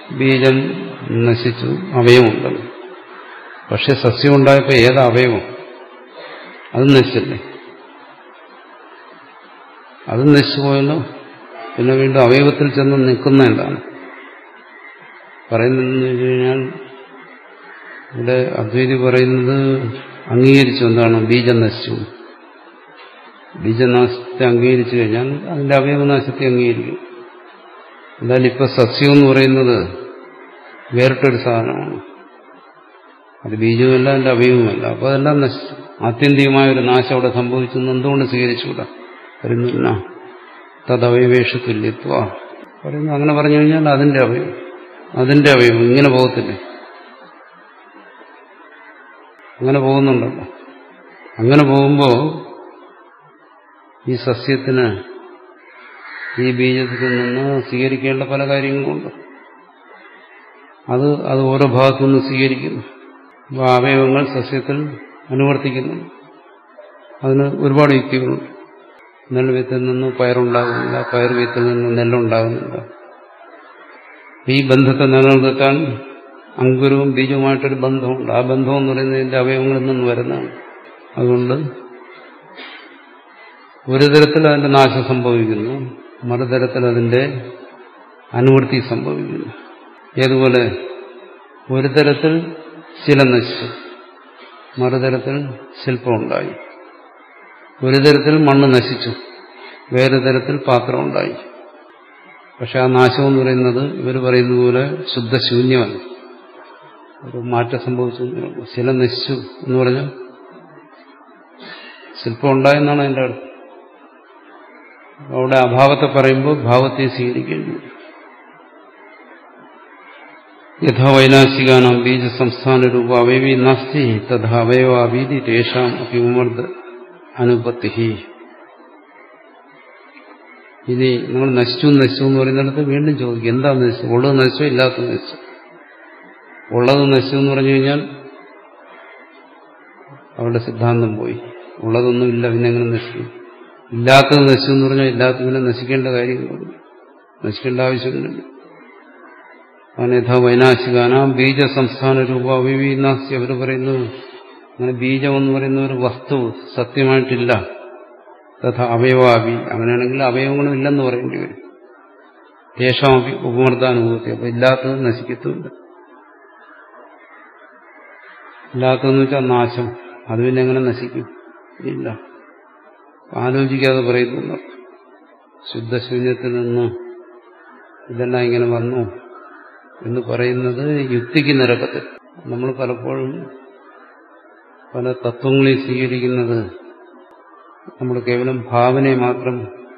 ബീജം നശിച്ചു അവയവമുണ്ടല്ലോ പക്ഷെ സസ്യം ഉണ്ടായപ്പോൾ ഏത് അവയവം അത് നശിച്ചല്ലേ അത് നശിച്ചു പോയല്ലോ പിന്നെ വീണ്ടും അവയവത്തിൽ ചെന്ന് നിൽക്കുന്ന എന്താണ് പറയുന്നതെന്ന് വെച്ച് കഴിഞ്ഞാൽ ഇവിടെ അദ്വൈതി പറയുന്നത് അംഗീകരിച്ചു എന്താണ് ബീജം നശിച്ചു ബീജനാശത്തെ അംഗീകരിച്ചു കഴിഞ്ഞാൽ അതിന്റെ അവയവനാശത്തെ അംഗീകരിക്കും എന്തായാലും ഇപ്പൊ സസ്യം എന്ന് പറയുന്നത് വേറിട്ടൊരു സാധനമാണ് അത് ബീജവുമല്ല അതിന്റെ അവയവുമല്ല അപ്പോൾ അതെല്ലാം നശിച്ചു ആത്യന്തികമായ ഒരു നാശം അവിടെ സംഭവിച്ചു എന്തുകൊണ്ട് സ്വീകരിച്ചുകൂടാ പറയുന്നില്ല തദവയവേഷ തുല്യത്വ പറയുന്നു അങ്ങനെ പറഞ്ഞു കഴിഞ്ഞാൽ അതിന്റെ അവയവം അതിന്റെ അവയവം ഇങ്ങനെ പോകത്തില്ലേ അങ്ങനെ പോകുന്നുണ്ടല്ലോ അങ്ങനെ പോകുമ്പോൾ ഈ സസ്യത്തിന് ഈ ബീജത്തിൽ നിന്ന് സ്വീകരിക്കേണ്ട പല കാര്യങ്ങളുണ്ട് അത് അത് ഓരോ ഭാഗത്തുനിന്ന് സ്വീകരിക്കുന്നു അപ്പോൾ അവയവങ്ങൾ സസ്യത്തിൽ അനുവർത്തിക്കുന്നു അതിന് ഒരുപാട് യുക്തികളുണ്ട് നെൽവിത്തിൽ നിന്ന് പയറുണ്ടാകുന്നില്ല പയർ വിത്തിൽ നിന്ന് നെല്ലുണ്ടാകുന്നില്ല ഈ ബന്ധത്തെ നിലനിർത്താൻ അങ്കുരവും ബീജവുമായിട്ടൊരു ബന്ധമുണ്ട് ആ ബന്ധം എന്ന് പറയുന്നത് ഇതിന്റെ അവയവങ്ങളിൽ നിന്ന് വരുന്നതാണ് അതുകൊണ്ട് ഒരു തരത്തിൽ അതിന്റെ നാശം സംഭവിക്കുന്നു മറുതരത്തിൽ അതിന്റെ അനുവൃത്തി സംഭവിക്കുന്നു ഏതുപോലെ ഒരു തരത്തിൽ ശില നശിച്ചു മറുതരത്തിൽ ശില്പമുണ്ടായി ഒരു തരത്തിൽ മണ്ണ് നശിച്ചു വേറെ തരത്തിൽ പാത്രം ഉണ്ടായി പക്ഷെ ആ നാശം എന്ന് പറയുന്നത് ഇവർ പറയുന്ന പോലെ ശുദ്ധശൂന്യമല്ല ഒരു മാറ്റം സംഭവിച്ചു ശില നശിച്ചു എന്ന് പറഞ്ഞാൽ ശില്പം ഉണ്ടായെന്നാണ് അതിൻ്റെ അർത്ഥം അവിടെ അഭാവത്തെ പറയുമ്പോൾ ഭാവത്തെ സ്വീകരിക്കുന്നു യഥാ വൈനാശികാനാം ബീജ സംസ്ഥാന രൂപ അവയവി നാസ്തി തഥാ അവയവാവീതി തേഷാം അപ്പി ഉമർദ്ദ അനുപത്തി ഇനി നിങ്ങൾ നശിച്ചു നശിച്ചു എന്ന് പറയുന്നിടത്ത് വീണ്ടും ചോദിക്കും എന്താ നശിച്ചു ഉള്ളത് നശിച്ചോ ഇല്ലാത്തത് നശിച്ചു ഉള്ളത് നശിച്ചു എന്ന് പറഞ്ഞു കഴിഞ്ഞാൽ അവരുടെ സിദ്ധാന്തം പോയി ഉള്ളതൊന്നും ഇല്ല പിന്നെ എങ്ങനെ നശിക്കും ഇല്ലാത്തത് നശിച്ചു എന്ന് പറഞ്ഞാൽ ഇല്ലാത്തത് പിന്നെ നശിക്കേണ്ട കാര്യങ്ങളുണ്ട് നശിക്കേണ്ട ആവശ്യമില്ല അനേഥ വൈനാശികാനാം ബീജ സംസ്ഥാന രൂപ വിവീനാസ്തി അവർ പറയുന്നു അങ്ങനെ ബീജം എന്ന് പറയുന്ന ഒരു വസ്തു സത്യമായിട്ടില്ല തഥാ അവയവാവി അങ്ങനെയാണെങ്കിൽ അവയവങ്ങളും ഇല്ലെന്ന് പറയേണ്ടി വരും ദേശാമി ഉപമർദ്ദാനുഭവത്തി അപ്പൊ ഇല്ലാത്തത് നശിക്കത്തുമില്ല ഇല്ലാത്തതെന്ന് വെച്ചാൽ നാശം അത് പിന്നെ എങ്ങനെ നശിക്കും ഇല്ല ആലോചിക്കാതെ പറയുന്നു ശുദ്ധശൂന്യത്തിൽ നിന്ന് ഇതെല്ലാം ഇങ്ങനെ വന്നു എന്ന് പറയുന്നത് യുക്തിക്ക് നിരക്കത്തിൽ നമ്മൾ പലപ്പോഴും പല തത്വങ്ങളെ സ്വീകരിക്കുന്നത് നമ്മൾ കേവലം ഭാവനയെ മാത്രം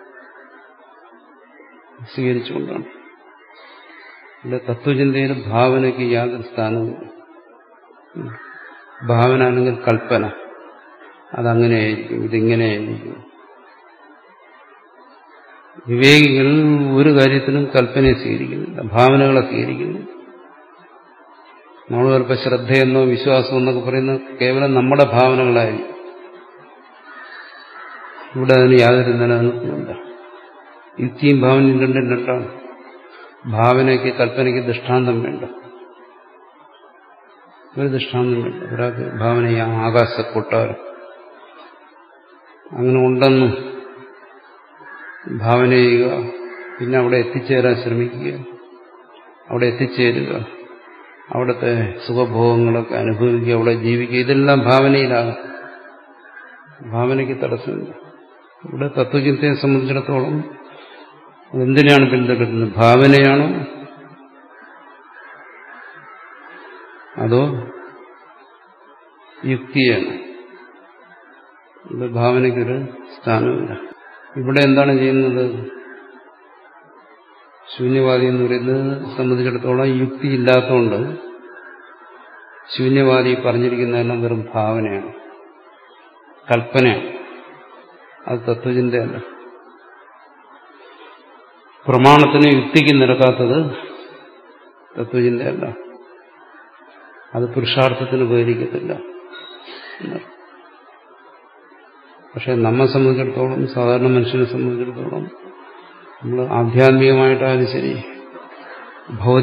സ്വീകരിച്ചുകൊണ്ടാണ് ഇവിടെ തത്വചിന്തയിൽ ഭാവനയ്ക്ക് യാതൊരു സ്ഥാനവുമില്ല ഭാവന അല്ലെങ്കിൽ കൽപ്പന അതങ്ങനെയായിരിക്കും ഇതിങ്ങനെയായിരിക്കും വിവേകികൾ ഒരു കാര്യത്തിലും കൽപ്പനയെ സ്വീകരിക്കുന്നില്ല ഭാവനകളെ സ്വീകരിക്കുന്നു നമ്മൾ ചിലപ്പോൾ ശ്രദ്ധയെന്നോ വിശ്വാസമോ എന്നൊക്കെ പറയുന്നത് കേവലം നമ്മുടെ ഭാവനകളായിരിക്കും ഇവിടെ അതിന് യാതൊരു നിലനിൽക്കുന്നില്ല യുക്തിയും ഭാവനയും രണ്ടും രണ്ടാണ് ഭാവനയ്ക്ക് കൽപ്പനയ്ക്ക് ദൃഷ്ടാന്തം വേണ്ട ഒരു ദൃഷ്ടാന്തം വേണ്ട ഒരാൾക്ക് ഭാവന ആകാശക്കൊട്ടാരം അങ്ങനെ ഉണ്ടെന്ന് ഭാവന ചെയ്യുക പിന്നെ അവിടെ എത്തിച്ചേരാൻ ശ്രമിക്കുക അവിടെ എത്തിച്ചേരുക അവിടുത്തെ സുഖഭോഗങ്ങളൊക്കെ അനുഭവിക്കുക അവിടെ ജീവിക്കുക ഇതെല്ലാം ഭാവനയിലാകാം ഭാവനയ്ക്ക് തടസ്സമില്ല ഇവിടെ തത്വചിന്തയെ സംബന്ധിച്ചിടത്തോളം എന്തിനാണ് പിന്തുടരുന്നത് ഭാവനയാണോ അതോ യുക്തിയാണ് ഇത് ഭാവനയ്ക്കൊരു സ്ഥാനമില്ല ഇവിടെ എന്താണ് ചെയ്യുന്നത് ശൂന്യവാദി എന്ന് പറയുന്നത് സംബന്ധിച്ചിടത്തോളം യുക്തി ഇല്ലാത്തതുകൊണ്ട് ശൂന്യവാദി പറഞ്ഞിരിക്കുന്നതെല്ലാം വെറും ഭാവനയാണ് കൽപ്പനയാണ് അത് തത്വചിന്തയല്ല പ്രമാണത്തിന് യുക്തിക്ക് നിരക്കാത്തത് തത്വചിന്തയല്ല അത് പുരുഷാർത്ഥത്തിന് ഉപകരിക്കത്തില്ല പക്ഷെ നമ്മെ സംബന്ധിച്ചിടത്തോളം സാധാരണ മനുഷ്യനെ സംബന്ധിച്ചിടത്തോളം നമ്മൾ ആധ്യാത്മികമായിട്ടായാലും ശരി ഭൗതിക